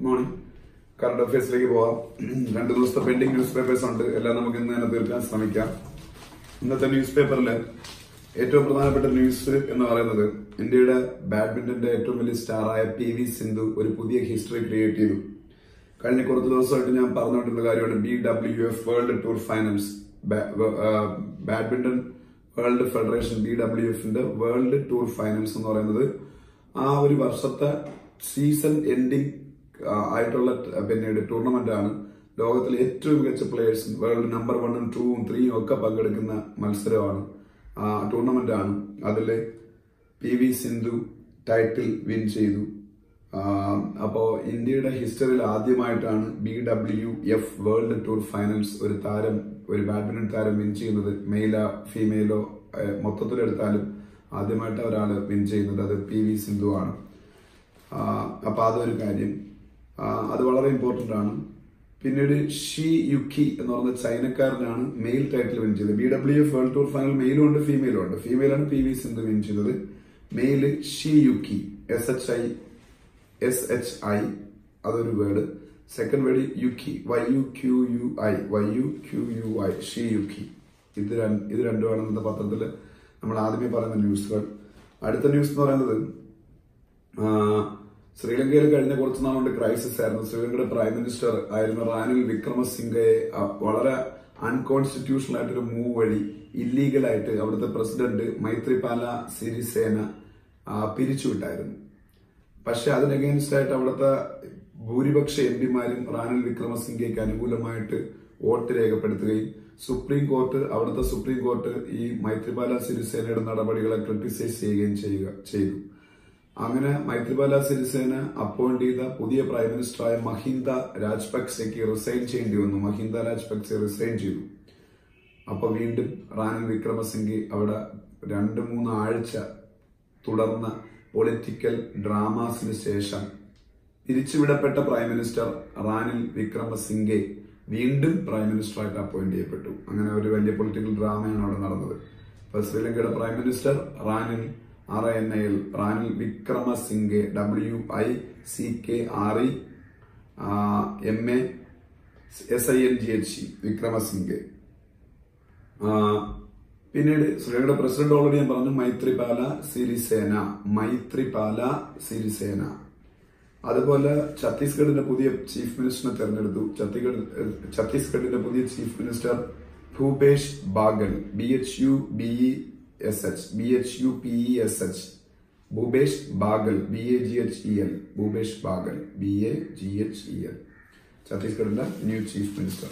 morning current അഫയേഴ്സിലേക്ക് പോവാം രണ്ട് ദിവസത്തെ പെൻഡിങ് ന്യൂസ് പേപ്പേഴ്സ് ഉണ്ട് എല്ലാം നമുക്ക് ഇന്ന് തന്നെ തീർക്കാൻ ശ്രമിക്കാം ഇന്നത്തെ ന്യൂസ് പേപ്പറിൽ ഏറ്റവും പ്രധാനപ്പെട്ട ന്യൂസ് എന്ന് പറയുന്നത് ഇന്ത്യയുടെ ബാഡ്മിന്റന്റെ ഏറ്റവും വലിയ സ്റ്റാറായ പി വി സിന്ധു ഒരു പുതിയ ഹിസ്റ്ററി ക്രിയേറ്റ് ചെയ്തു കഴിഞ്ഞ കുറച്ച് ദിവസമായിട്ട് ഞാൻ പറഞ്ഞുകൊണ്ടിരുന്ന കാര്യമാണ് B W F world tour finals badminton world federation B W എഫിന്റെ വേൾഡ് ടൂർ ഫൈനൽസ് എന്ന് പറയുന്നത് ആ ഒരു വർഷത്തെ സീസൺ എൻഡിങ് ആയിട്ടുള്ള ട്- പിന്നീട് ടൂർണമെന്റ് ആണ് ലോകത്തിലെ ഏറ്റവും മികച്ച പ്ലേയേഴ്സും വേൾഡ് നമ്പർ വണ്ണും ടൂവും ത്രീയും ഒക്കെ പങ്കെടുക്കുന്ന മത്സരമാണ് ആ ടൂർണമെന്റ് ആണ് അതിൽ P V Sindhu title win ചെയ്തു ആ, അപ്പോ ഇന്ത്യയുടെ ഹിസ്റ്ററിയിൽ ആദ്യമായിട്ടാണ് B W F world tour finals ഒരു താരം ഒരു ബാഡ്മിന്റൺ താരം വിൻ ചെയ്യുന്നത് മെയിലോ ഫീമെയിലോ ഏഹ്, മൊത്തത്തിലെടുത്താലും ആദ്യമായിട്ട് ഒരാൾ വിൻ ചെയ്യുന്നത് അത് പി വി സിന്ധു ആണ് ആ, അപ്പൊ അതൊരു കാര്യം ആ, അത് വളരെ ഇമ്പോർട്ടന്റ് ആണ് പിന്നീട് ഷി യുക്കി എന്ന് പറയുന്ന ചൈനക്കാരനാണ് മെയിൽ ടൈറ്റിൽ വിൻ ചെയ്തത് B W F world tour final മെയിലും ഉണ്ട് ഫീമെയിലും ഉണ്ട് ഫീമെയിലാണ് പി വി സിന്ധു വിൻ ചെയ്തത് male Shi Yuqi S H I S H I അതൊരു word second word Yuqi Y U Q U I Y U Q U I Shi Yuqi ഇത് രണ്ട് ഇത് രണ്ടുമാണ് ഇന്നത്തെ പത്രത്തിൽ നമ്മൾ ആദ്യമേ പറയുന്ന ന്യൂസുകൾ അടുത്ത ന്യൂസ് എന്ന് പറയുന്നത് ആ, ശ്രീലങ്കയിൽ കഴിഞ്ഞ കുറച്ച് നാൾ കൊണ്ട് ക്രൈസിസ് ആയിരുന്നു ശ്രീലങ്കയുടെ പ്രൈം മിനിസ്റ്റർ ആയിരുന്ന റാനിൽ വിക്രമസിംഗയെ ആ, വളരെ അൺകോൺസ്റ്റിറ്റ്യൂഷണൽ ആയിട്ടൊരു മൂവ് വഴി ഇല്ലീഗലായിട്ട് അവിടുത്തെ പ്രസിഡന്റ് മൈത്രിപാല സിരിസേന ആ, പിരിച്ചുവിട്ടായിരുന്നു പക്ഷെ അതിന് അഗേൻസ്റ്റ് ആയിട്ട് അവിടുത്തെ ഭൂരിപക്ഷ എം പിമാരും റാനിൽ വിക്രമസിംഗയ്ക്ക് അനുകൂലമായിട്ട് വോട്ട് രേഖപ്പെടുത്തുകയും സുപ്രീം കോർട്ട് അവിടുത്തെ സുപ്രീം കോർട്ട് ഈ മൈത്രിപാല സിരിസേനയുടെ നടപടികളെ ക്രിട്ടിസൈസ് ചെയ്യുകയും ചെയ്യുക ചെയ്തു അങ്ങനെ മൈത്രിപാല സിരിസേന അപ്പോയിന്റ് ചെയ്ത പുതിയ പ്രൈം മിനിസ്റ്ററായ മഹിന്ദ രാജപക്സെക്ക് റിസൈൻ ചെയ്യേണ്ടി വന്നു മഹിന്ദ രാജപക്സെ റിസൈൻ ചെയ്തു അപ്പൊ വീണ്ടും റാനിൽ വിക്രമസിംഗെ അവിടെ രണ്ട് മൂന്ന് ആഴ്ച തുടർന്ന പൊളിറ്റിക്കൽ ഡ്രാമാസിന് ശേഷം പിരിച്ചുവിടപ്പെട്ട പ്രൈം മിനിസ്റ്റർ റാനിൽ വിക്രമസിംഗെ വീണ്ടും പ്രൈം മിനിസ്റ്ററായിട്ട് അപ്പോയിന്റ് ചെയ്യപ്പെട്ടു അങ്ങനെ ഒരു വലിയ പൊളിറ്റിക്കൽ ഡ്രാമയാണ് അവിടെ നടന്നത് ഇപ്പൊ ശ്രീലങ്കയുടെ prime minister Ranil R N L Ranil Wickremesinghe W I C K R E M A S I N G H E Wickremesinghe ആ, പിന്നീട് ശ്രീലങ്കയുടെ പ്രസിഡന്റ് ഓൾറെഡി ഞാൻ പറഞ്ഞു മൈത്രിപാല സിരിസേന മൈത്രിപാല സിരിസേന അതുപോലെ ഛത്തീസ്ഗഡിന്റെ പുതിയ ചീഫ് മിനിസ്റ്ററിനെ തെരഞ്ഞെടുത്തു ഛത്തീസ്ഗഡ് ഛത്തീസ്ഗഡിന്റെ പുതിയ chief minister Bhupesh Baghel B H U B E S H B H U P E S H Bhupesh Baghel B A G H E L Bhupesh Baghel B A G H E L ഛത്തീസ്ഗഡിന്റെ new chief minister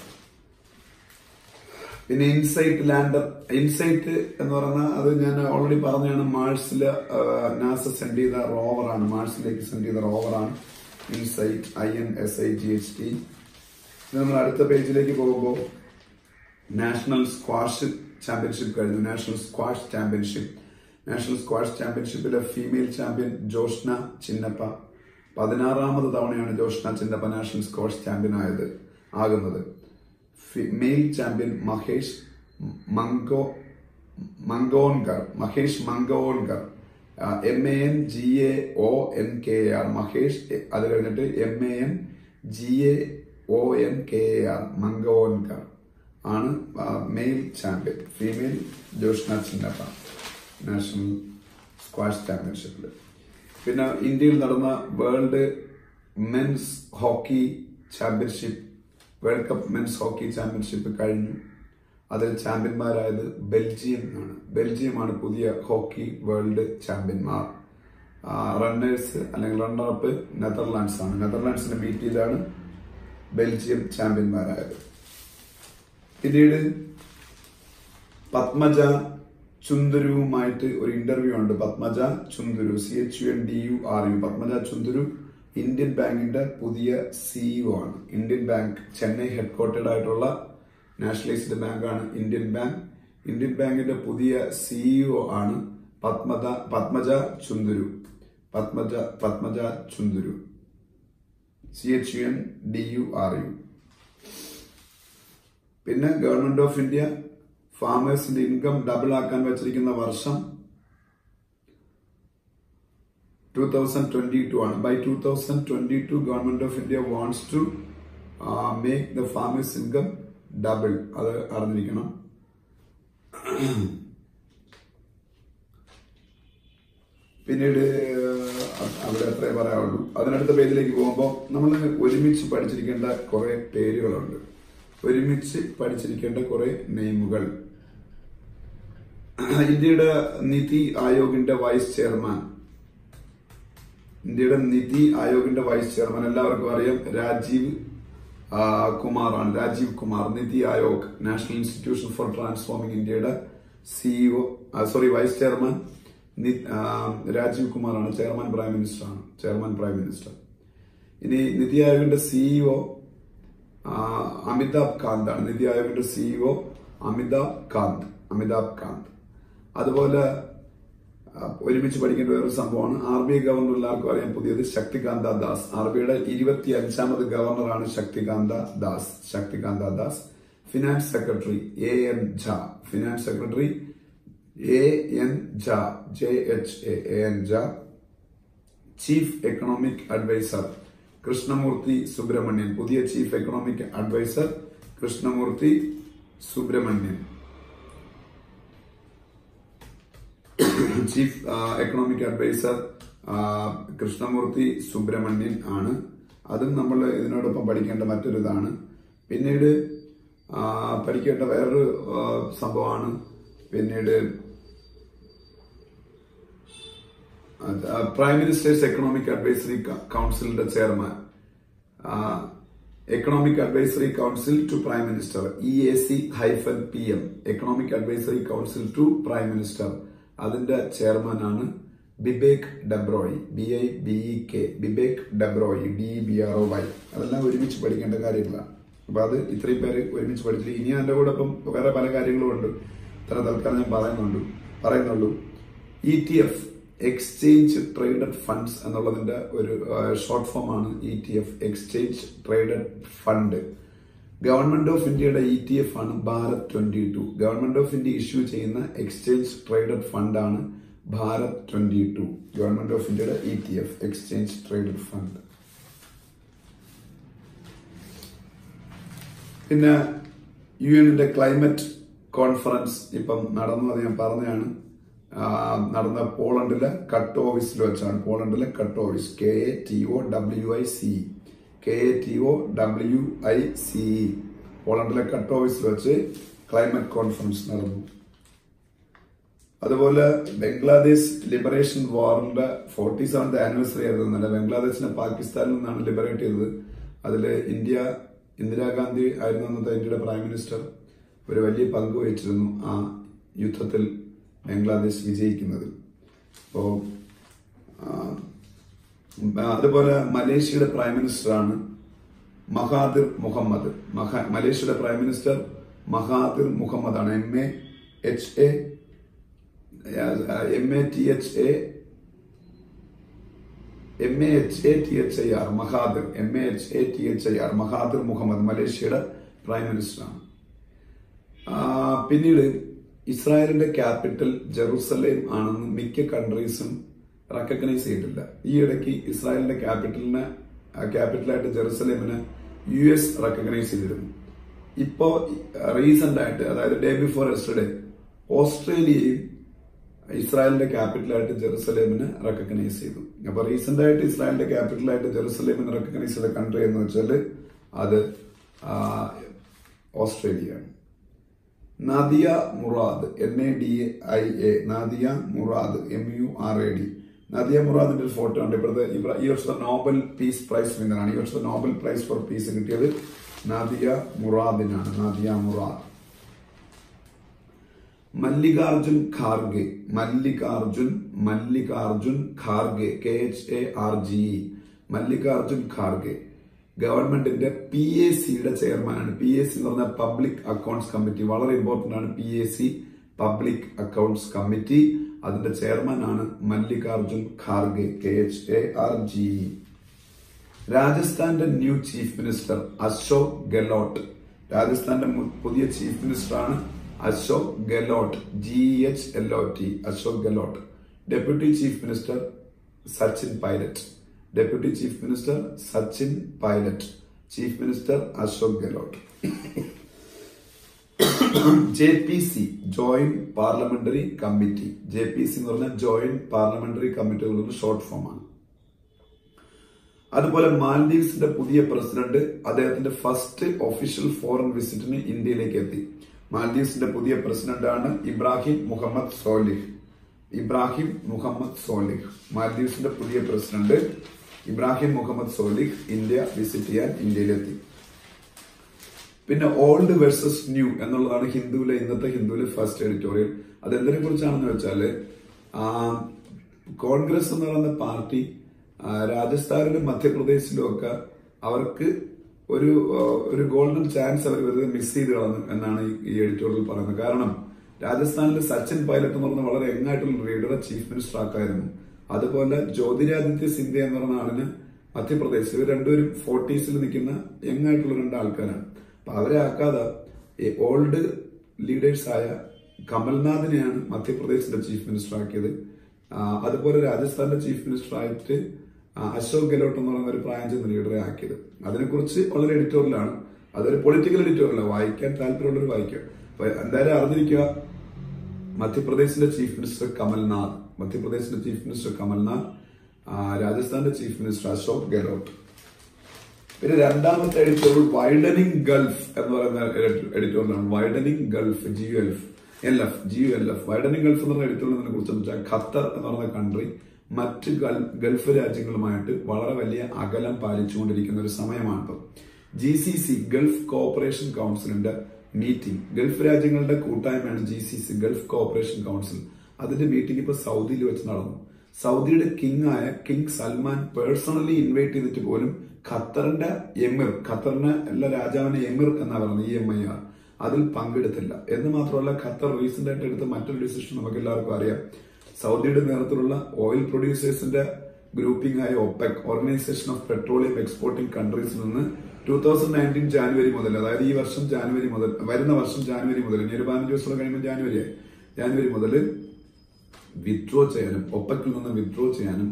പിന്നെ InSight lander InSight എന്ന് പറഞ്ഞാൽ അത് ഞാൻ already പറഞ്ഞാണ് മാർസിൽ NASA send ചെയ്ത റോവറാണ് മാർസിലേക്ക് send ചെയ്ത റോവറാണ് InSight I N S I G H T നമ്മൾ അടുത്ത പേജിലേക്ക് പോകുമ്പോൾ നാഷണൽ സ്ക്വാഷ് ചാമ്പ്യൻഷിപ്പ് കഴിഞ്ഞു national squash championship national squash ചാമ്പ്യൻഷിപ്പിലെ ഫീമെയിൽ ചാമ്പ്യൻ ജോഷ്ന ചിന്നപ്പ പതിനാറാമത് തവണയാണ് Joshna Chinappa national squash champion ആയത് ആകുന്നത് ഫി- മെയിൽ ചാമ്പ്യൻ മഹേഷ് മങ്കോ Mangaonkar Mahesh Mangaonkar M A N G A O N K R Mahesh എ- അത് കഴിഞ്ഞിട്ട് M A N G A O N K R മങ്കോൺകർ ആണ് male champion female Joshna Chinappa national squash ചാമ്പ്യൻഷിപ്പിൽ പിന്നെ ഇന്ത്യയിൽ നടന്ന world men's hockey championship world cup men's hockey championship കഴിഞ്ഞു അതിൽ ചാമ്പ്യന്മാരായത് ബെൽജിയം ആണ് ബെൽജിയമാണ് പുതിയ ഹോക്കി വേൾഡ് ചാമ്പ്യന്മാർ റണ്ണേഴ്സ് അല്ലെങ്കിൽ റണ്ണറപ്പ് നെതർലാൻഡ്സ് ആണ് നെതർലാൻഡ്സിനെ ബീറ്റ് ചെയ്താണ് ബെൽജിയം ചാമ്പ്യന്മാരായത് പിന്നീട് പത്മജ ചുന്ദരുവുമായിട്ട് ഒരു ഇന്റർവ്യൂ ഉണ്ട് Padmaja Chunduru C H U N D U R U Padmaja Chunduru Indian ബാങ്കിന്റെ പുതിയ സിഇഒ ആണ് ഇന്ത്യൻ ബാങ്ക് ചെന്നൈ ഹെഡ്ക്വാർട്ടേഡ് ആയിട്ടുള്ള നാഷണലൈസ്ഡ് ബാങ്കാണ് ഇന്ത്യൻ ബാങ്ക് ഇന്ത്യൻ ബാങ്കിന്റെ പുതിയ സിഇഒ ആണ് Padmaja Padmaja Chunduru Padmaja Padmaja Chunduru C H U N D U R U പിന്നെ ഗവൺമെന്റ് ഓഫ് ഇന്ത്യ ഫാമേഴ്സിന്റെ ഇൻകം ഡബിൾ ആക്കാൻ വെച്ചിരിക്കുന്ന വർഷം ടൂ തൗസൻഡ് ട്വന്റി ടു ആണ് by two thousand twenty two government of India wants to make the farmers income double അത് അറിഞ്ഞിരിക്കണം പിന്നീട് അഹ് അവിടെ അത്രേ പറയാവുള്ളൂ അതിനടുത്ത പേജിലേക്ക് പോകുമ്പോൾ നമ്മൾ ഒരുമിച്ച് പഠിച്ചിരിക്കേണ്ട കുറെ പേരുകളുണ്ട് ഒരുമിച്ച് പഠിച്ചിരിക്കേണ്ട കുറെ നെയിമുകൾ ഇന്ത്യയുടെ നിതി ആയോഗിന്റെ വൈസ് ചെയർമാൻ ഇന്ത്യയുടെ നിതി ആയോഗിന്റെ വൈസ് ചെയർമാൻ എല്ലാവർക്കും അറിയാം രാജീവ് ആ, കുമാറാണ് Rajeev Kumar NITI Aayog national institution for transforming ഇന്ത്യയുടെ സിഇഒ സോറി വൈസ് ചെയർമാൻ നി- ആ, രാജീവ് കുമാറാണ് ചെയർമാൻ പ്രൈം മിനിസ്റ്റർ ആണ് ചെയർമാൻ പ്രൈം മിനിസ്റ്റർ ഇനി നിതി ആയോഗിന്റെ സിഇഒ അമിതാഭ് കാന്ത് ആണ് നിതി ആയോഗിന്റെ സിഇഒ അമിതാഭ് കാന്ത് അമിതാഭ് കാന്ത് അതുപോലെ ആ, ഒരുമിച്ച് പഠിക്കേണ്ട വേറൊരു സംഭവമാണ് ആർ ബി ഐ ഗവർണർ എല്ലാവർക്കും അറിയാം പുതിയത് ശക്തികാന്ത ദാസ് ആർ ബി ഐയുടെ ഇരുപത്തി അഞ്ചാമത് ഗവർണറാണ് Shaktikanta Das Shaktikanta Das finance secretary A N Jha finance secretary A N Jha J H A N Jha chief economic adviser Krishnamurthy Subramanian പുതിയ chief economic adviser Krishnamurthy Subramanian chief economic adviser ആ, കൃഷ്ണമൂർത്തി സുബ്രഹ്മണ്യൻ ആണ് അതും നമ്മൾ ഇതിനോടൊപ്പം പഠിക്കേണ്ട മറ്റൊരു ഇതാണ് പിന്നീട് ആ, പഠിക്കേണ്ട വേറൊരു ആ, സംഭവമാണ് പിന്നീട് പ്രൈം മിനിസ്റ്റേഴ്സ് എക്കണോമിക് അഡ്വൈസറി കൗൺസിലിന്റെ chairman economic advisory council to prime minister E A C hyphen P M economic advisory council to prime minister അതിന്റെ ചെയർമാനാണ് Bibek Debroy B I B E K Bibek Debroy D B R O Y അതെല്ലാം ഒരുമിച്ച് പഠിക്കേണ്ട കാര്യങ്ങളാണ് അപ്പൊ അത് ഇത്രയും പേര് ഒരുമിച്ച് പഠിച്ചിട്ട് ഇനി അതിന്റെ കൂടെ ഇപ്പം വേറെ പല കാര്യങ്ങളും ഉണ്ട് ഇത്ര തൽക്കാലം ഞാൻ പറയുന്നുണ്ട് പറയുന്നുള്ളൂ E T F exchange traded funds എന്നുള്ളതിന്റെ ഒരു ഷോർട്ട് ഫോം ആണ് E T F exchange traded fund government of ഇന്ത്യയുടെ ഇ ടി എഫ് ആണ് Bharat twenty two government of India issue ചെയ്യുന്ന എക്സ്ചേഞ്ച് ട്രേഡഡ് ഫണ്ട് ആണ് Bharat twenty two government of ഇന്ത്യയുടെ E T F exchange traded fund പിന്നെ U എന്നിന്റെ climate conference ഇപ്പം നടന്നു അത് ഞാൻ പറഞ്ഞതാണ് ആ, നടന്ന പോളണ്ടിലെ കട്ടോവിസിൽ വെച്ചാണ് പോളണ്ടിലെ Katowice K A T O W I C K A T O W I C പോളണ്ടിലെ കട്ടോവിസിൽ വെച്ച് ക്ലൈമറ്റ് കോൺഫറൻസ് നടന്നു അതുപോലെ ബംഗ്ലാദേശ് ലിബറേഷൻ വാറിന്റെ ഫോർട്ടി സെവൻത് ആനിവേഴ്സറി ആയിരുന്നു ഇന്നലെ ബംഗ്ലാദേശിനെ പാകിസ്ഥാനിൽ നിന്നാണ് ലിബറേറ്റ് ചെയ്തത് അതിൽ ഇന്ത്യ ഇന്ദിരാഗാന്ധി ആയിരുന്നു അന്നത്തെ ഇന്ത്യയുടെ പ്രൈം മിനിസ്റ്റർ ഒരു വലിയ പങ്ക് വഹിച്ചിരുന്നു ആ യുദ്ധത്തിൽ ബംഗ്ലാദേശ് വിജയിക്കുന്നതിൽ അപ്പോ ആ, അതുപോലെ മലേഷ്യയുടെ പ്രൈം മിനിസ്റ്ററാണ് മഹാദിർ മുഹമ്മദ് മഹാ- മലേഷ്യയുടെ പ്രൈം മിനിസ്റ്റർ മഹാദിർ മുഹമ്മദ് ആണ് M A H A M A T H A M A H A T H I R Mahathir M A H A T H I R Mahathir Mohamad മലേഷ്യയുടെ prime മിനിസ്റ്ററാണ് ആ, പിന്നീട് ഇസ്രായേലിന്റെ capital Jerusalem ആണെന്ന് മിക്ക കൺട്രീസും recognise ചെയ്തിട്ടില്ല ഈ ഇടയ്ക്ക് ഇസ്രായേലിന്റെ ക്യാപിറ്റലിനെ ക്യാപിറ്റലായിട്ട് ജെറുസലേമിനെ യു എസ് റെക്കഗ്നൈസ് ചെയ്തിരുന്നു ഇപ്പോ റീസെന്റ് ആയിട്ട് അതായത് ഡേ ബിഫോർ എസ്റ്റർഡേ ഓസ്ട്രേലിയയും ഇസ്രായേലിന്റെ ക്യാപിറ്റലായിട്ട് ജെറുസലേമിനെ റെക്കഗ്നൈസ് ചെയ്തു അപ്പൊ റീസെന്റ് ആയിട്ട് ഇസ്രായേലിന്റെ ക്യാപിറ്റലായിട്ട് ജെറുസലേമിനെ റെക്കഗ്നൈസ് ചെയ്ത കൺട്രി എന്ന് വെച്ചാൽ അത് ആ, ഓസ്ട്രേലിയയാണ് Nadia Murad N A D I A Nadia Murad M U R A D Nadia മുറാദിന്റെ ഒരു ഫോട്ടോ ഉണ്ട് ഇപ്പോഴത്തെ ഇവ- ഈ വർഷത്തെ നോബൽ പീസ് പ്രൈസ് വിന്നറാണ് ഈ വർഷത്തെ നോബൽ പ്രൈസ് ഫോർ പീസ് കിട്ടിയത് നാദിയ മുറാദിനാണ് Nadia Murad Mallikarjun Kharge Mallikarjun Mallikarjun Kharge K H A R G E Mallikarjun Kharge ഗവൺമെന്റിന്റെ പി എ സിയുടെ ചെയർമാനാണ് പി എ സി എന്ന് പറഞ്ഞാൽ പബ്ലിക് അക്കൗണ്ട്സ് കമ്മിറ്റി വളരെ ഇമ്പോർട്ടന്റ് ആണ് P A C public accounts committee അതിന്റെ ചെയർമാനാണ് Mallikarjun Kharge K H A R G E രാജസ്ഥാന്റെ new chief minister Ashok Gehlot രാജസ്ഥാന്റെ മു- പുതിയ ചീഫ് മിനിസ്റ്ററാണ് Ashok Gehlot G H L O T Ashok Gehlot deputy chief minister Sachin Pilot deputy chief minister Sachin Pilot chief minister Ashok Gehlot J P C joint parliamentary committee J P C എന്ന് പറഞ്ഞാൽ joint parliamentary കമ്മിറ്റികളുടെ short ഫോമാണ് അതുപോലെ മാൽദീവ്സിന്റെ പുതിയ പ്രസിഡന്റ് അദ്ദേഹത്തിന്റെ ഫസ്റ്റ് ഒഫീഷ്യൽ ഫോറിൻ വിസിറ്റിന് ഇന്ത്യയിലേക്ക് എത്തി മാൽദീവ്സിന്റെ പുതിയ പ്രസിഡന്റാണ് ഇബ്രാഹിം മുഹമ്മദ് സോലിഹ് ഇബ്രാഹിം മുഹമ്മദ് സോലിഹ് മാൽദീവ്സിന്റെ പുതിയ president Ibrahim Mohamed Solih India visit ചെയ്യാൻ ഇന്ത്യയിലെത്തി പിന്നെ ഓൾഡ് വേഴ്സസ് ന്യൂ എന്നുള്ളതാണ് ഹിന്ദുവിലെ ഇന്നത്തെ ഹിന്ദുവിലെ ഫസ്റ്റ് എഡിറ്റോറിയൽ അത് എന്തിനെ കുറിച്ചാണെന്ന് വെച്ചാല് ആ, കോൺഗ്രസ് എന്ന് പറയുന്ന പാർട്ടി ആ, രാജസ്ഥാനിലും മധ്യപ്രദേശിലും ഒക്കെ അവർക്ക് ഒരു ആ, ഒരു ഗോൾഡൻ ചാൻസ് അവർ വെറുതെ മിസ് ചെയ്ത് കളഞ്ഞു എന്നാണ് ഈ- ഈ എഡിറ്റോറിയൽ പറയുന്നത് കാരണം രാജസ്ഥാനിൽ സച്ചിൻ പൈലറ്റ് എന്ന് പറഞ്ഞ വളരെ യങ്ങായിട്ടുള്ള റീഡറെ ചീഫ് മിനിസ്റ്റർ ആക്കായിരുന്നു അതുപോലെ ജ്യോതിരാദിത്യ സിന്ധ്യ എന്ന് പറഞ്ഞ ആളിന് മധ്യപ്രദേശിൽ ഇവർ രണ്ടുപേരും ഫോർട്ടീസിൽ നിൽക്കുന്ന യങ്ങായിട്ടുള്ള രണ്ട് ആൾക്കാരാണ് അപ്പൊ അവരെ ആക്കാതെ ഓൾഡ് ലീഡേഴ്സ് ആയ കമൽനാഥിനെയാണ് മധ്യപ്രദേശിന്റെ ചീഫ് മിനിസ്റ്റർ ആക്കിയത് ആ, അതുപോലെ രാജസ്ഥാന്റെ ചീഫ് മിനിസ്റ്റർ ആയിട്ട് ആ, അശോക് ഗെഹ്ലോട്ട് എന്ന് പറയുന്ന ഒരു പ്രായം ചെന്ന ലീഡറെ ആക്കിയത് അതിനെക്കുറിച്ച് വളരെ എഡിറ്റോറിയലാണ് അതൊരു പൊളിറ്റിക്കൽ എഡിറ്റോറിയലാണ് വായിക്കാൻ താല്പര്യമുള്ളവർ വായിക്കാം അപ്പൊ എന്തായാലും അറിഞ്ഞിരിക്കുക മധ്യപ്രദേശിന്റെ ചീഫ് മിനിസ്റ്റർ കമൽനാഥ് മധ്യപ്രദേശിന്റെ ചീഫ് മിനിസ്റ്റർ കമൽനാഥ് ആ, രാജസ്ഥാന്റെ ചീഫ് മിനിസ്റ്റർ അശോക് ഗെഹ്ലോട്ട് പിന്നെ രണ്ടാമത്തെ എഡിറ്റോറിയൽ വൈഡനിങ് ഗൾഫ് എന്ന് പറയുന്ന എഡിറ്റോറിയലാണ് widening gulf G U F L F G U L F widening gulf എന്ന് പറഞ്ഞ എഡിറ്റോറിയലിനെ കുറിച്ച് വെച്ചാൽ ഖത്തർ എന്ന് പറയുന്ന കൺട്രി മറ്റ് ഗൾ- ഗൾഫ് രാജ്യങ്ങളുമായിട്ട് വളരെ വലിയ അകലം പാലിച്ചുകൊണ്ടിരിക്കുന്ന ഒരു സമയമാണിപ്പോൾ G C C gulf cooperation കൗൺസിലിന്റെ മീറ്റിംഗ് ഗൾഫ് രാജ്യങ്ങളുടെ കൂട്ടായ്മയാണ് G C C gulf cooperation council അതിന്റെ മീറ്റിംഗ് ഇപ്പൊ സൗദിയിൽ വെച്ച് നടന്നു സൗദിയുടെ കിങ് ആയ കിങ് സൽമാൻ പേഴ്സണലി ഇൻവൈറ്റ് ചെയ്തിട്ട് പോലും ഖത്തറിന്റെ എമിർ ഖത്തറിന്റെ എല്ലാ രാജാവിനെ എമിർ എന്നാ പറയുന്നത് ഇ എം ഐ ആർ അതിൽ പങ്കെടുത്തില്ല എന്ന് മാത്രമല്ല ഖത്തർ റീസെന്റ് ആയിട്ട് എടുത്ത മറ്റൊരു ഡിസിഷൻ നമുക്ക് എല്ലാവർക്കും അറിയാം സൗദിയുടെ നേതൃത്വത്തിലുള്ള ഓയിൽ പ്രൊഡ്യൂസേഴ്സിന്റെ ഗ്രൂപ്പിംഗ് ആയ OPEC organisation of petroleum exporting കൺട്രീസിൽ നിന്ന് ടൂ തൗസൻഡ് നയൻറ്റീൻ ജാനുവരി മുതൽ അതായത് ഈ വർഷം ജാനുവരി മുതൽ വരുന്ന വർഷം ജാനുവരി മുതൽ ഇനി ഒരു പതിനഞ്ച് ദിവസം കഴിയുമ്പോൾ ജാനുവരി ആയി ജാനുവരി മുതൽ വിത്ഡ്രോ ചെയ്യാനും ഒപ്പക്കിൽ നിന്ന് വിത്ഡ്രോ ചെയ്യാനും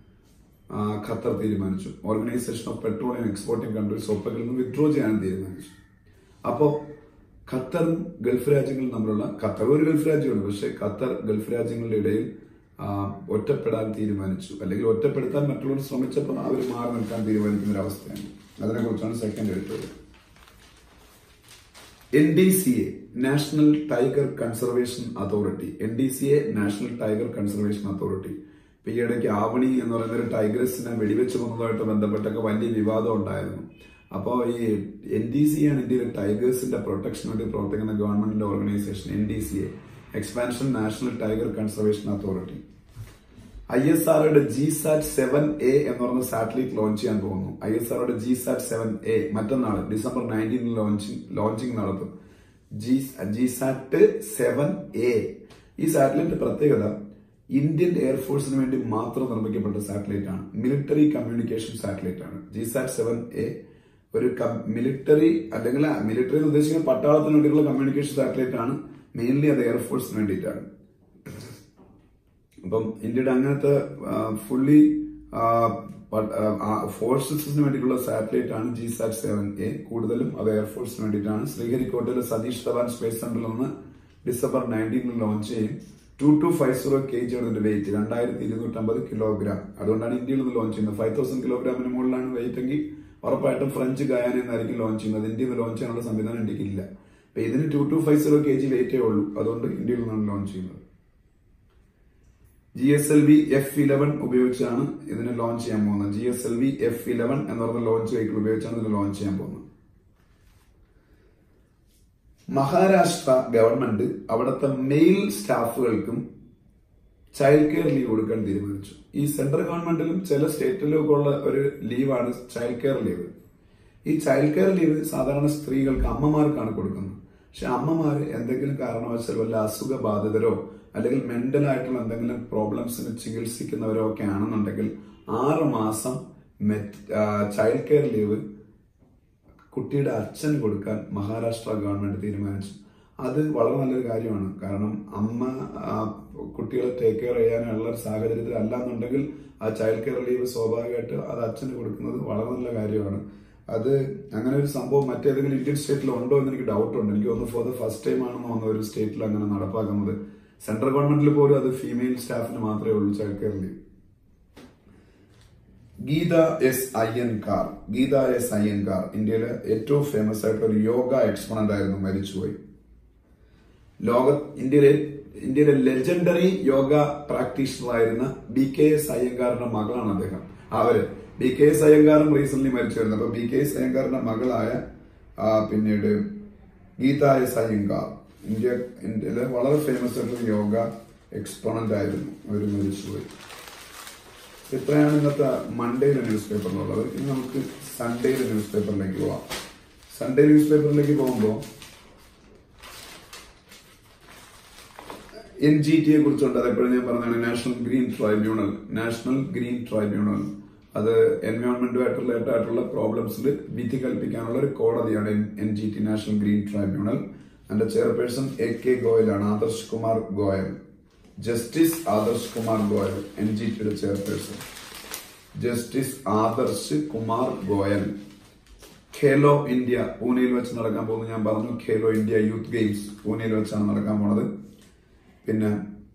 ആ, ഖത്തർ തീരുമാനിച്ചു organisation of petroleum exporting countries ഒപ്പക്കിൽ നിന്ന് വിത്ഡ്രോ ചെയ്യാനും തീരുമാനിച്ചു അപ്പോൾ ഖത്തറും ഗൾഫ് രാജ്യങ്ങളും തമ്മിലുള്ള ഖത്തർ ഒരു ഗൾഫ് രാജ്യമാണ് പക്ഷേ ഖത്തർ ഗൾഫ് രാജ്യങ്ങളുടെ ഇടയിൽ ആ, ഒറ്റപ്പെടാൻ തീരുമാനിച്ചു അല്ലെങ്കിൽ ഒറ്റപ്പെടുത്താൻ മറ്റുള്ളവർ ശ്രമിച്ചപ്പോൾ അവർ മാറി നിൽക്കാൻ തീരുമാനിക്കുന്ന ഒരു അവസ്ഥയാണ് അതിനെക്കുറിച്ചാണ് second editorial N D C A national tiger conservation authority N D C A national tiger conservation authority ഇപ്പൊ ഈ ഇടയ്ക്ക് ആവണി എന്ന് പറയുന്ന ഒരു ടൈഗ്രസിനെ വെടിവെച്ച് കൊന്നതുമായിട്ട് ബന്ധപ്പെട്ടൊക്കെ വലിയ വിവാദം ഉണ്ടായിരുന്നു അപ്പോൾ ഈ എൻ ഡി സി ആണ് ഇന്ത്യയിലെ ടൈഗേഴ്സിന്റെ പ്രൊട്ടക്ഷന് വേണ്ടി പ്രവർത്തിക്കുന്ന ഗവൺമെന്റിന്റെ organisation N D C A expansion national tiger conservation authority I S ആർഒയുടെ ജി സാറ്റ് സെവൻ എ എന്ന് പറയുന്ന സാറ്റലൈറ്റ് ലോഞ്ച് ചെയ്യാൻ പോകുന്നു ഐ എസ് ആർഒയുടെ ജി സാറ്റ് സെവൻ എ മറ്റന്നാൾ ഡിസംബർ നയൻറ്റീനിൽ ലോഞ്ചിങ് ലോഞ്ചിങ് നടത്തും G G sat seven A ഈ സാറ്റലൈറ്റ് പ്രത്യേകത ഇന്ത്യൻ എയർഫോഴ്സിന് വേണ്ടി മാത്രം നിർമ്മിക്കപ്പെട്ട സാറ്റലൈറ്റ് ആണ് മിലിറ്ററി കമ്മ്യൂണിക്കേഷൻ സാറ്റലൈറ്റ് ആണ് ജി സാറ്റ് സെവൻ എ ഒരു മിലിറ്ററി അല്ലെങ്കിൽ മിലിറ്ററി എന്ന് ഉദ്ദേശിക്കുന്ന പട്ടാളത്തിന് വേണ്ടിയുള്ള കമ്മ്യൂണിക്കേഷൻ സാറ്റലൈറ്റ് ആണ് മെയിൻലി അത് എയർഫോഴ്സിന് വേണ്ടിയിട്ടാണ് അപ്പം ഇന്ത്യയുടെ അങ്ങനത്തെ ഫുള്ളി ഫോഴ്സസിന് വേണ്ടിയിട്ടുള്ള സാറ്റലൈറ്റ് ആണ് ജി സാറ്റ് സെവൻ എ കൂടുതലും അത് എയർഫോഴ്സിന് വേണ്ടിയിട്ടാണ് ശ്രീഹരിക്കോട്ടയിലെ സതീഷ് ധവാൻ സ്പേസ് സെന്ററിൽ നിന്ന് ഡിസംബർ നയൻറ്റീനിൽ ലോഞ്ച് ചെയ്യും two two five zero K G ആണ് ഇതിന്റെ വെയിറ്റ് രണ്ടായിരത്തി ഇരുന്നൂറ്റമ്പത് കിലോഗ്രാം അതുകൊണ്ടാണ് ഇന്ത്യയിൽ നിന്ന് ലോഞ്ച് ചെയ്യുന്നത് ഫൈവ് തൗസൻഡ് കിലോഗ്രാമിന് മുകളിലാണ് വെയിറ്റ് എങ്കിൽ ഉറപ്പായിട്ടും ഫ്രഞ്ച് ഗയാന എന്നായിരിക്കും ലോഞ്ച് ചെയ്യുന്നത് ഇന്ത്യയിൽ നിന്ന് ലോഞ്ച് ചെയ്യാനുള്ള സംവിധാനം ഇന്ത്യക്കില്ല അപ്പൊ ഇതിന് two two five zero K G വെയിറ്റേ ഉള്ളൂ അതുകൊണ്ട് ഇന്ത്യയിൽ നിന്നാണ് ലോഞ്ച് ചെയ്യുന്നത് G S L V F eleven ഉപയോഗിച്ചാണ് ഇതിനെ ലോഞ്ച് ചെയ്യാൻ പോകുന്നത് G S L V F eleven എന്ന് പറഞ്ഞ ലോഞ്ച് വെഹിക്കിൾ ഉപയോഗിച്ചാണ് ഇതിനെ ലോഞ്ച് ചെയ്യാൻ പോകുന്നത് മഹാരാഷ്ട്ര ഗവൺമെന്റ് അവിടുത്തെ മെയിൽ സ്റ്റാഫുകൾക്കും ചൈൽഡ് കെയർ ലീവ് കൊടുക്കാൻ തീരുമാനിച്ചു ഈ സെൻട്രൽ ഗവൺമെന്റിലും ചില സ്റ്റേറ്റിലും ഒക്കെ ഉള്ള ഒരു ലീവാണ് ചൈൽഡ് കെയർ ലീവ് ഈ ചൈൽഡ് കെയർ ലീവ് സാധാരണ സ്ത്രീകൾക്ക് അമ്മമാർക്കാണ് കൊടുക്കുന്നത് പക്ഷെ അമ്മമാര് എന്തെങ്കിലും കാരണവശാൽ വല്ല അസുഖബാധിതരോ അല്ലെങ്കിൽ മെന്റൽ ആയിട്ടുള്ള എന്തെങ്കിലും പ്രോബ്ലംസിന് ചികിത്സിക്കുന്നവരോ ഒക്കെ ആണെന്നുണ്ടെങ്കിൽ ആറ് മാസം ചൈൽഡ് കെയർ ലീവ് കുട്ടിയുടെ അച്ഛൻ കൊടുക്കാൻ മഹാരാഷ്ട്ര ഗവൺമെന്റ് തീരുമാനിച്ചു അത് വളരെ നല്ലൊരു കാര്യമാണ് കാരണം അമ്മ ആ, കുട്ടികളെ ടേക്ക് കെയർ ചെയ്യാനുള്ള ഒരു സാഹചര്യത്തിൽ അല്ലാന്നുണ്ടെങ്കിൽ ആ ചൈൽഡ് കെയർ ലീവ് സ്വാഭാവികമായിട്ട് അത് അച്ഛന് കൊടുക്കുന്നത് വളരെ നല്ല കാര്യമാണ് അത് അങ്ങനെ ഒരു സംഭവം മറ്റേതെങ്കിലും ഇന്ത്യൻ സ്റ്റേറ്റിൽ ഉണ്ടോ എന്ന് എനിക്ക് ഡൗട്ട് ഉണ്ട് എനിക്ക് തോന്നുന്നു ഫോർ ദ ഫസ്റ്റ് ടൈം ആണെന്ന് തോന്നുന്നു ഒരു സ്റ്റേറ്റിൽ അങ്ങനെ നടപ്പാക്കുന്നത് സെൻട്രൽ ഗവൺമെന്റിൽ പോലും അത് ഫീമെയിൽ സ്റ്റാഫിന് മാത്രമേ ഉള്ളൂ child care leave Geeta S Iyengar Geeta S Iyengar ഇന്ത്യയിലെ ഏറ്റവും ഫേമസ് ആയിട്ടുള്ള ഒരു യോഗ എക്സ്പണന്റ് ആയിരുന്നു മരിച്ചുപോയി ലോക ഇന്ത്യയിലെ ഇന്ത്യയിലെ ലെജൻഡറി യോഗ പ്രാക്ടീഷണർ ആയിരുന്ന ബി കെ എസ് അയ്യങ്കാറിന്റെ മകളാണ് അദ്ദേഹം അവര് ബി കെ എസ് അയ്യങ്കാറും റീസെന്റ് മരിച്ചു വരുന്നത് അപ്പൊ ബി കെ എസ് അയ്യങ്കാറിന്റെ മകളായ ആ, പിന്നീട് ഗീത എസ് അയ്യങ്കാർ ഇന്ത്യ ഇന്ത്യയിലെ വളരെ ഫേമസ് ആയിട്ടുള്ള യോഗ എക്സ്പോണന്റ് ആയിരുന്നു അവർ മരിച്ചുപോയി ഇത്രയാണ് ഇന്നത്തെ മൺഡേയിലെ ന്യൂസ് പേപ്പറിലുള്ളത് ഇനി നമുക്ക് സൺഡേയിലെ ന്യൂസ് പേപ്പറിലേക്ക് പോവാം സൺഡേ ന്യൂസ് പേപ്പറിലേക്ക് പോകുമ്പോൾ എൻ ജി ടിയെ കുറിച്ചുണ്ട് അത് എപ്പോഴും ഞാൻ പറഞ്ഞതാണ് national green tribunal national green tribunal അത് എൻവയോൺമെന്റുമായിട്ട് റിലേറ്റഡ് ആയിട്ടുള്ള പ്രോബ്ലംസിൽ വിധി കൽപ്പിക്കാനുള്ള ഒരു കോടതിയാണ് N G T national green tribunal അതിന്റെ ചെയർപേഴ്സൺ എ കെ ഗോയലാണ് Adarsh Kumar Goel justice Adarsh Kumar Goel N G ടിയുടെ chairperson justice Adarsh Kumar Goel Khelo India പൂനെയിൽ വെച്ച് നടക്കാൻ പോകുന്നത് ഞാൻ പറഞ്ഞു ഖേലോ ഇന്ത്യ യൂത്ത് ഗെയിംസ് പൂനെയിൽ വെച്ചാണ് നടക്കാൻ പോണത് പിന്നെ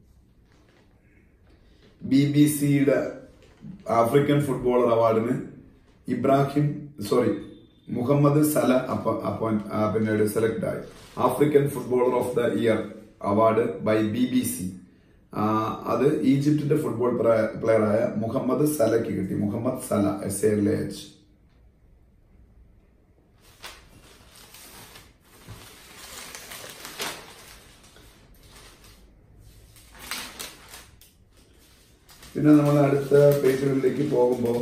ബി ബി സിയുടെ ആഫ്രിക്കൻ ഫുട്ബോളർ അവാർഡിന് Ibrahim sorry Mohamed Salah appoint പിന്നീട് സെലക്ട് ആയി African footballer of the year award by B B C അത് ഈജിപ്തിന്റെ ഫുട്ബോൾ പ്ലെയറായ മുഹമ്മദ് സലയ്ക്ക് കിട്ടി Mohamed Salah S A L H പിന്നെ നമ്മൾ അടുത്ത പേജുകളിലേക്ക് പോകുമ്പോൾ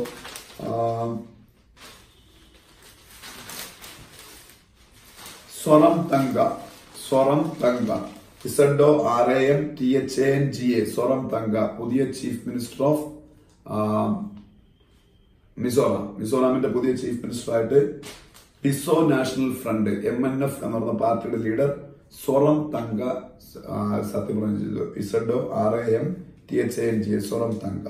Zoramthanga Zoramthanga Z O R A M T H A N G A Zoramthanga പുതിയ ചീഫ് മിനിസ്റ്റർ ഓഫ് മിസോറാം മിസോറാമിന്റെ പുതിയ chief മിനിസ്റ്ററായിട്ട് Mizo national front M N F എന്ന് പറഞ്ഞ പാർട്ടിയുടെ ലീഡർ സ്വറം തങ്ക ആ, സത്യപ്രതിജ്ഞ ചെയ്തു Z O R A M T H A N G A Zoramthanga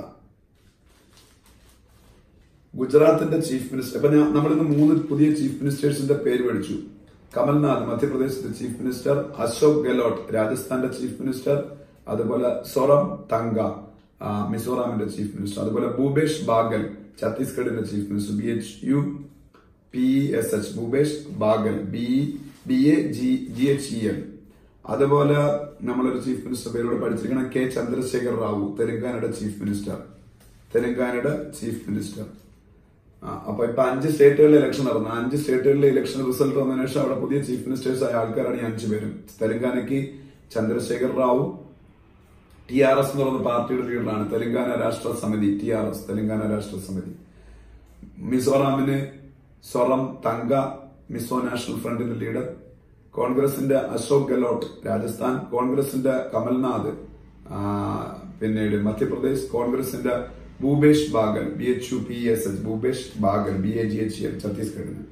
ഗുജറാത്തിന്റെ ചീഫ് മിനിസ്റ്റർ ഇപ്പൊ ഞാൻ നമ്മളിന്ന് മൂന്ന് പുതിയ ചീഫ് മിനിസ്റ്റേഴ്സിന്റെ പേര് പഠിച്ചു കമൽനാഥ് മധ്യപ്രദേശിന്റെ ചീഫ് മിനിസ്റ്റർ അശോക് ഗെലോട്ട് രാജസ്ഥാന്റെ ചീഫ് മിനിസ്റ്റർ അതുപോലെ സൊറം തങ്ക ആ, മിസോറാമിന്റെ ചീഫ് മിനിസ്റ്റർ അതുപോലെ ഭൂപേഷ് ബാഗൽ ഛത്തീസ്ഗഡിന്റെ chief minister B H U P S H Bhupesh Baghel B B A G G H E L അതുപോലെ നമ്മളൊരു ചീഫ് മിനിസ്റ്റർ പേരോട് പഠിച്ചിരിക്കണം കെ ചന്ദ്രശേഖർ റാവു തെലങ്കാനയുടെ ചീഫ് മിനിസ്റ്റർ തെലങ്കാനയുടെ ചീഫ് മിനിസ്റ്റർ ആ, അപ്പൊ ഇപ്പൊ അഞ്ച് സ്റ്റേറ്റുകളിലെ ഇലക്ഷൻ നടന്നു അഞ്ച് സ്റ്റേറ്റുകളിലെ ഇലക്ഷൻ റിസൾട്ട് വന്നതിന് ശേഷം അവിടെ പുതിയ ചീഫ് മിനിസ്റ്റേഴ്സ് ആയ ആൾക്കാരാണ് ഈ അഞ്ചു പേരും തെലങ്കാനയ്ക്ക് Chandrashekar Rao T R S എന്ന് പറയുന്ന പാർട്ടിയുടെ ലീഡറാണ് തെലങ്കാന രാഷ്ട്ര സമിതി ടി ആർ എസ് തെലങ്കാന രാഷ്ട്ര സമിതി മിസോറാമിന് സൊറം തങ്ക മിസോ നാഷണൽ ഫ്രണ്ടിന്റെ ലീഡർ കോൺഗ്രസിന്റെ അശോക് ഗെലോട്ട് രാജസ്ഥാൻ കോൺഗ്രസിന്റെ കമൽനാഥ് ആ, പിന്നീട് മധ്യപ്രദേശ് കോൺഗ്രസിന്റെ Bhupesh Baghel B H U P S H Bhupesh Baghel B A G H L ഛത്തീസ്ഗഡിന്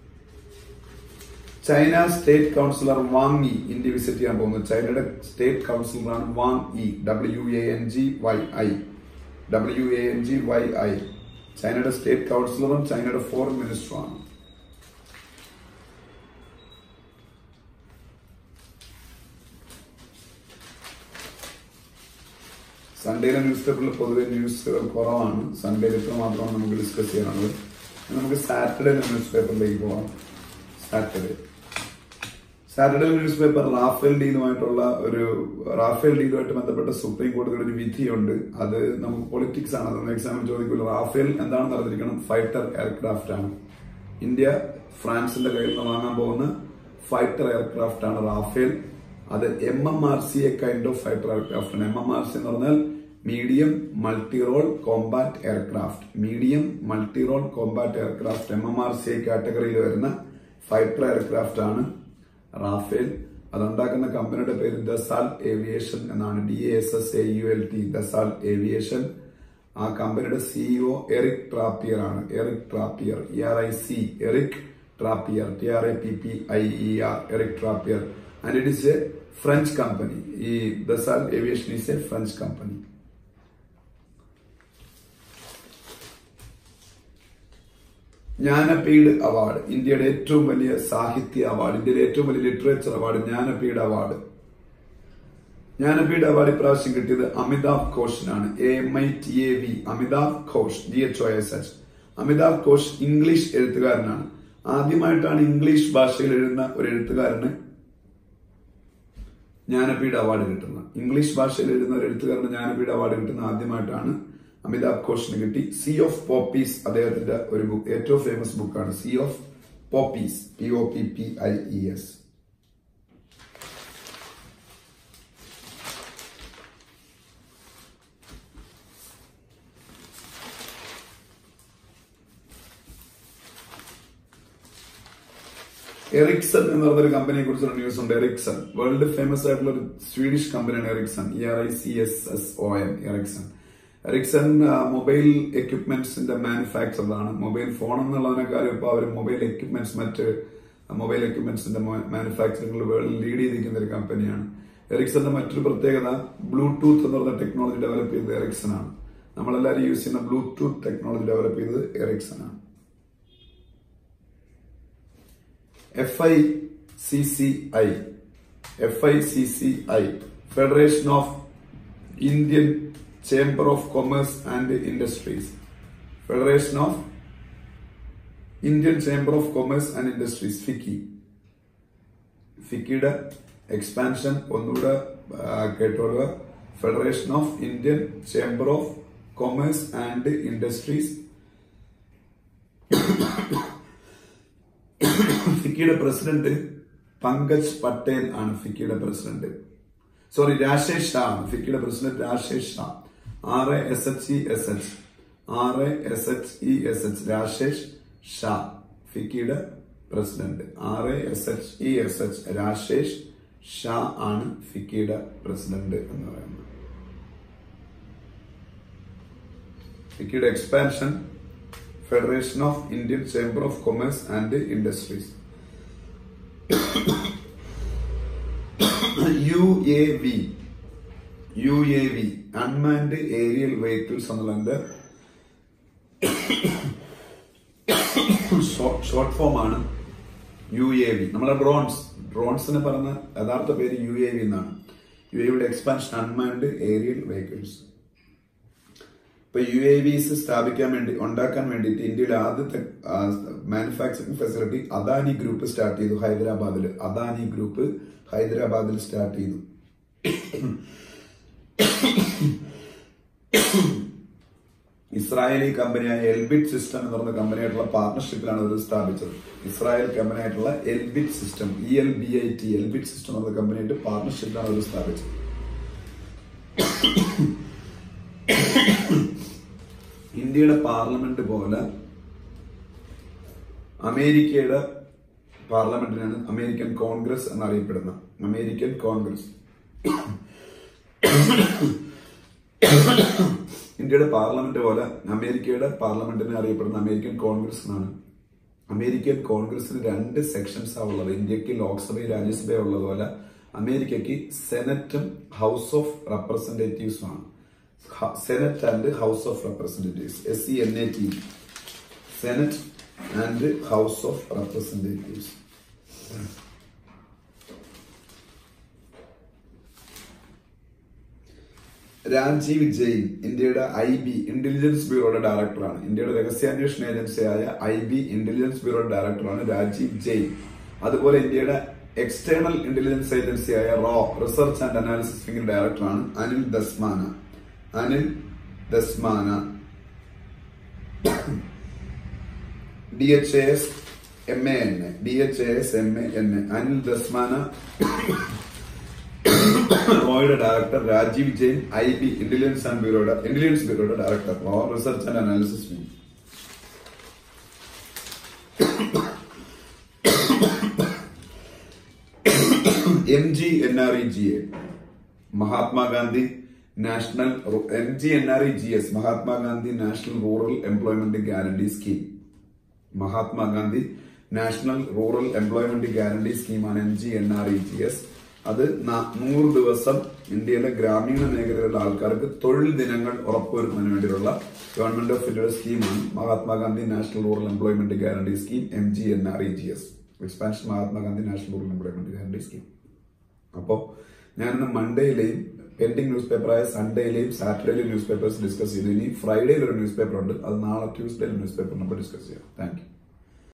China state councillor Wang Yi India visit ചെയ്യാൻ പോകുന്നു ചൈനയുടെ സ്റ്റേറ്റ് കൗൺസിലറാണ് Wang Yi W A N G Y I W A N G Y I ചൈനയുടെ state കൗൺസിലറും ചൈനയുടെ foreign മിനിസ്റ്ററുമാണ് സൺഡേയിലെ news പേപ്പറിൽ പൊതുവെ ന്യൂസുകൾ കുറവാണ് സൺഡേയിൽ ഇത്ര മാത്രമാണ് നമുക്ക് ഡിസ്കസ് ചെയ്യാനുള്ളത് ഇനി നമുക്ക് സാറ്റർഡേ ന്യൂസ് പേപ്പറിലേക്ക് പോവാം Saturday Saturday news paper Rafale ഡീലുമായിട്ടുള്ള ഒരു റാഫേൽ ഡീലുമായിട്ട് ബന്ധപ്പെട്ട സുപ്രീം കോടതിയുടെ ഒരു വിധിയുണ്ട് അത് നമുക്ക് പൊളിറ്റിക്സ് ആണ് അതൊന്നും എക്സാമിൽ ചോദിക്കില്ല റാഫേൽ എന്താണെന്ന് അറിഞ്ഞിരിക്കണം ഫൈറ്റർ എയർക്രാഫ്റ്റ് ആണ് ഇന്ത്യ ഫ്രാൻസിന്റെ കയ്യിൽ നിന്ന് വാങ്ങാൻ പോകുന്ന ഫൈറ്റർ എയർക്രാഫ്റ്റ് ആണ് റാഫേൽ അത് M M R C A kind of fighter aircraft ആണ് എം എം ആർ സി എന്ന് പറഞ്ഞാൽ medium multi role combat aircraft medium multi role combat aircraft M M R C കാറ്റഗറിയിൽ വരുന്ന ഫൈറ്റർ എയർക്രാഫ്റ്റ് ആണ് Rafale അതുണ്ടാക്കുന്ന കമ്പനിയുടെ പേര് ദസാൽ ഏവിയേഷൻ എന്നാണ് D S S A U L T Dassault aviation ആ കമ്പനിയുടെ സിഇഒ എറിക് ട്രാപ്പിയർ ആണ് Eric Trappier E R I C Eric Trappier T R A P P I E R Eric Trappier and it is a French company ഈ Dassault aviation is a French company Jnanpith award ഇന്ത്യയുടെ ഏറ്റവും വലിയ സാഹിത്യ award ഇന്ത്യയിലെ ഏറ്റവും വലിയ literature award Jnanpith award Jnanpith award ഇപ്രാവശ്യം കിട്ടിയത് അമിതാഭ് ഘോഷിനാണ് A M I T A V Amitav Ghosh G H O S H Amitav Ghosh English എഴുത്തുകാരനാണ് ആദ്യമായിട്ടാണ് ഇംഗ്ലീഷ് ഭാഷയിൽ എഴുതുന്ന ഒരു എഴുത്തുകാരന് ജ്ഞാനപീഠ അവാർഡ് കിട്ടുന്നത് ഇംഗ്ലീഷ് ഭാഷയിൽ എഴുതുന്ന ഒരു എഴുത്തുകാരന് ജ്ഞാനപീഠ അവാർഡ് കിട്ടുന്ന ആദ്യമായിട്ടാണ് അമിതാഭ് ഘോഷിന് കിട്ടി സി ഓഫ് പോപ്പീസ് അദ്ദേഹത്തിന്റെ ഒരു ബുക്ക് ഏറ്റവും ഫേമസ് ബുക്കാണ് sea of poppies P O P P I E S Ericsson എന്ന് പറഞ്ഞൊരു കമ്പനിയെ കുറിച്ചുള്ള ന്യൂസ് ഉണ്ട് എറിക്സൺ വേൾഡ് ഫേമസ് ആയിട്ടുള്ള ഒരു സ്വീഡിഷ് കമ്പനിയാണ് Ericsson E R I C S S O M Ericsson Ericsson mobile എക്യുപ്മെന്റ്സിന്റെ മാനുഫാക്ചറാണ് മൊബൈൽ ഫോൺ എന്നുള്ളതിനേക്കാളും ഇപ്പോൾ അവർ മൊബൈൽ എക്യുപ്മെന്റ്സ് മറ്റ് മൊബൈൽ എക്യുപ്മെന്റ്സിന്റെ മാനുഫാക്ചറിംഗിൽ വേൾഡിൽ ലീഡ് ചെയ്തിരിക്കുന്ന ഒരു കമ്പനിയാണ് എറിക്സന്റെ മറ്റൊരു പ്രത്യേകത ബ്ലൂടൂത്ത് എന്ന് പറഞ്ഞ ടെക്നോളജി ഡെവലപ്പ് ചെയ്തത് എറിക്സൺ ആണ് നമ്മളെല്ലാവരും യൂസ് ചെയ്യുന്ന ബ്ലൂടൂത്ത് ടെക്നോളജി ഡെവലപ്പ് ചെയ്തത് എറിക്സൺ ആണ് F I C C I F I C C I federation of Indian chamber of commerce and industries federation of Indian chamber of commerce and industries FICCI ഫിക്കിയുടെ expansion ഒന്നുകൂടെ കേട്ടോളുക federation of Indian chamber of commerce and industries ഫിക്കിയുടെ president Pankaj Patel ആണ് ഫിക്കിയുടെ president sorry Rashesh Shah ആണ് ഫിക്കിയുടെ president Rashesh Shah R S H E S H R S H E S H Rashesh Shah ഫിക്കിയുടെ president R S H E S H Rashesh Shah ആണ് ഫിക്കിയുടെ president എന്ന് പറയുന്നത് ഫിക്കിയുടെ expansion federation of Indian chamber of commerce and industries U A V U A V unmanned aerial vehicles എന്നുള്ളതിന്റെ short form ആണ് U A V നമ്മുടെ drones ഡ്രോൺസിന് പറഞ്ഞ യഥാർത്ഥ പേര് യു എ വി എന്നാണ് യു എ വിയുടെ എക്സ്പാൻഷൻ അൺമാൻഡ് ഏരിയൽ വെഹിക്കിൾസ് ഇപ്പൊ യു എ വിസ് സ്ഥാപിക്കാൻ വേണ്ടി ഉണ്ടാക്കാൻ വേണ്ടിയിട്ട് ഇന്ത്യയിലെ ആദ്യത്തെ manufacturing facility Adani group start ചെയ്തു ഹൈദരാബാദിൽ അദാനി ഗ്രൂപ്പ് ഹൈദരാബാദിൽ സ്റ്റാർട്ട് ചെയ്തു ഇസ്രായേലി കമ്പനിയായ എൽബിറ്റ് സിസ്റ്റം എന്ന് പറഞ്ഞ കമ്പനിയായിട്ടുള്ള പാർട്ണർഷിപ്പിലാണ് ഇത് സ്ഥാപിച്ചത് ഇസ്രായേൽ കമ്പനിയായിട്ടുള്ള Elbit system E L B I T Elbit system എന്ന കമ്പനിയായിട്ട് പാർട്ണർഷിപ്പിലാണ് ഇത് സ്ഥാപിച്ചത് ഇന്ത്യയുടെ പാർലമെന്റ് പോലെ അമേരിക്കയുടെ പാർലമെന്റിനാണ് അമേരിക്കൻ കോൺഗ്രസ് എന്നറിയപ്പെടുന്ന അമേരിക്കൻ കോൺഗ്രസ് ഇന്ത്യയുടെ പാർലമെന്റ് പോലെ അമേരിക്കയുടെ പാർലമെന്റിനെ അറിയപ്പെടുന്ന അമേരിക്കൻ കോൺഗ്രസ് എന്നാണ് അമേരിക്കൻ കോൺഗ്രസിന് രണ്ട് സെക്ഷൻസ് ആ ഉള്ളത് ഇന്ത്യക്ക് ലോക്സഭയും രാജ്യസഭയും ഉള്ളതുപോലെ അമേരിക്കയ്ക്ക് സെനറ്റും ഹൗസ് ഓഫ് റെപ്രസെന്റേറ്റീവ്സും ആണ് senate and house of representatives S C N A T senate and house of representatives Rajeev Jain ഇന്ത്യയുടെ ഐ ബി ഇന്റലിജൻസ് ബ്യൂറോയുടെ ഡയറക്ടറാണ് ഇന്ത്യയുടെ രഹസ്യാന്വേഷണ ഏജൻസിയായ ഐ ബി ഇന്റലിജൻസ് ബ്യൂറോയുടെ ഡയറക്ടറാണ് രാജീവ് ജെയിൻ അതുപോലെ ഇന്ത്യയുടെ എക്സ്റ്റേണൽ ഇന്റലിജൻസ് ഏജൻസിയായ റോ റിസർച്ച് ആൻഡ് അനാലിസിസ് വിംഗിന്റെ ഡയറക്ടറാണ് Anil ദസ്മാന Anil ദസ്മാന D H S M A N A D H S M A N A Anil ദസ്മാന റോയുടെ director Rajeev Jain I B intelligence and ബ്യൂറോയുടെ intelligence ബ്യൂറോയുടെ director raw research and analysis wing M G N R E G A Mahatma Gandhi national M G N R E G S Mahatma Gandhi national rural employment guarantee scheme Mahatma Gandhi national rural employment guarantee സ്കീമാണ് M G N R E G S അത് ന- നൂറ് ദിവസം ഇന്ത്യയിലെ ഗ്രാമീണ മേഖലയിലുള്ള ആൾക്കാർക്ക് തൊഴിൽ ദിനങ്ങൾ ഉറപ്പുവരുത്തുന്നതിന് വേണ്ടിയുള്ള ഗവൺമെന്റ് ഓഫ് ഇന്ത്യയുടെ സ്കീമാണ് Mahatma Gandhi national rural employment guarantee scheme M G N R E G S expansion Mahatma Gandhi national rural employment guarantee scheme അപ്പോൾ ഞാനിന്ന് മൺഡേയിലെയും pending news പേപ്പറായ സൺഡേയിലെയും സാറ്റർഡേയിലെയും news papers discuss ചെയ്തു ഇനി ഫ്രൈഡേയിൽ ഒരു ന്യൂസ് പേപ്പർ ഉണ്ട് അത് നാളെ ട്യൂസ്ഡേയിൽ ന്യൂസ് പേപ്പർ നമ്മൾ ഡിസ്കസ് ചെയ്യാം താങ്ക് യു